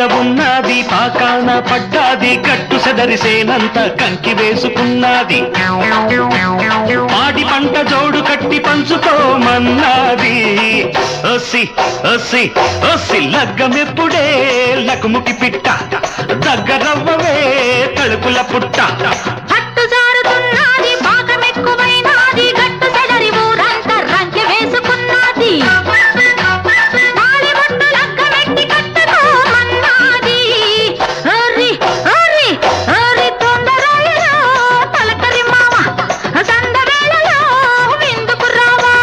ఉన్నది పాకాన పడ్డాది కట్టు సెదరిసేనంత కంకి వేసుకున్నది పాడి పంట జోడు కట్టి పంచుకోమన్నది ఒసి ఒసి ఒసి లగ్గమెప్పుడే లకుముకి పిట్ట దగ్గరవ్వవే తలుపుల పుట్ట పట్టు జారుతున్నది పాకమెక్కువైనది గట్టు సెదరి ఊరంతా రంకె వేసుకున్నది తాళిబొట్టు లగ్గమెట్టి కట్టుకోమన్నది ఓరి ఓరి ఓరి తొందరలో తలకరి మామ సందవేళలో విందుకు రావా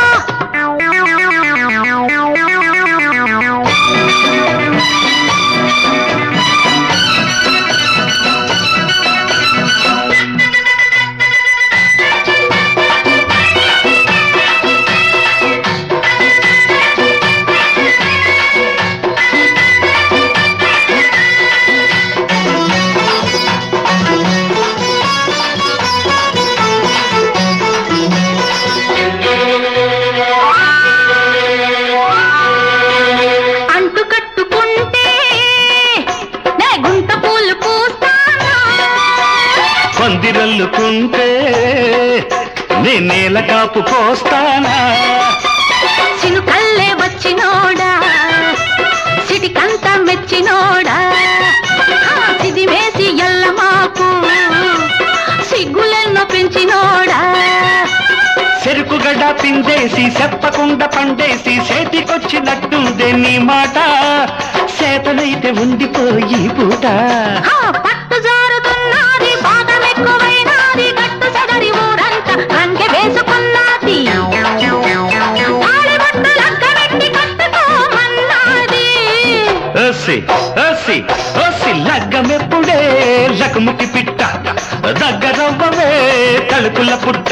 అంటు కట్టుకుంటే నే గుంట పూలు పూస్తానా పందిరల్లుకుంటే నే నేల కాపు పోస్తానా చినుకల్లే వచ్చినోడా సిటికంత మెచ్చినోడా ఆ సిదిమేసి ఎల్ల మాకు సిగ్గులెన్నో పెంచినోడా చెరుకు గడ్డ పిండేసి చెప్పకుండా పండేసి చేతికొచ్చినట్టుందే నీ మాట చేతనైతే ఉండిపోయి పూట ఆ పట్టు జారుతున్నది బాధం ఎక్కువైనది గట్టు సదరి ఊరంతా రంకె వేసుకున్నది తాళిబొట్టు లగ్గమెట్టి కట్టుకోమన్నది ఒసి ఒసి ఒసి లగ్గమెప్పుడే లకుముకి పిట్ట దగ్గరవ్వవే తలుపుల పుట్ట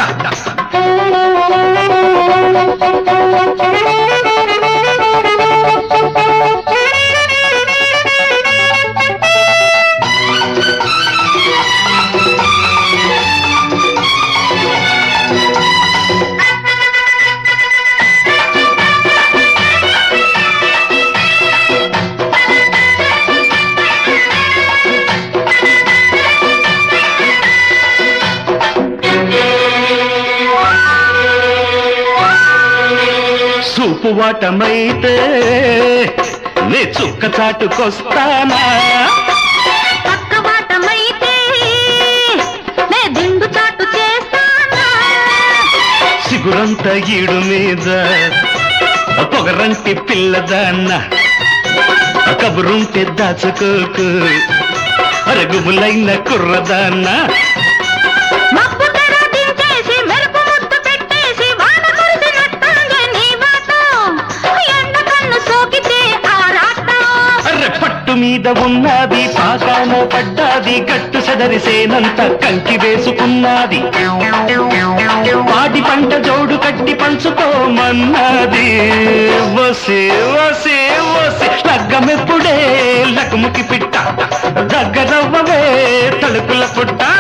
సూపు వాటమైతే నే చుక్క చాటుకొస్తానా పక్క బాటమైతే నే దిండు చాటు చేస్తానా సిగురంత ఈడు మీద పొగరంటి పిల్లదాన్న కబురుంటే దాచుకోకు అరుగుములైన కుర్రదాన్న మబ్బు తెర దించేసి మెరుపు ముద్దు పెట్టేసి వాన కురిసినట్టుంది నీ వాటం ఎండ కన్ను సోకితే ఆరాటం అర్రె పట్టు మీద ఉన్నది పాకాన పడ్డాది గట్టు సెదరిసేనంత కంకి వేసుకున్నది పాడి పంట జోడు కట్టి పంచుకోమన్నది వసే వసే వసే లగ్గమెప్పుడే లకుముకి పిట్ట దగ్గరవ్వవే తలుపుల పుట్ట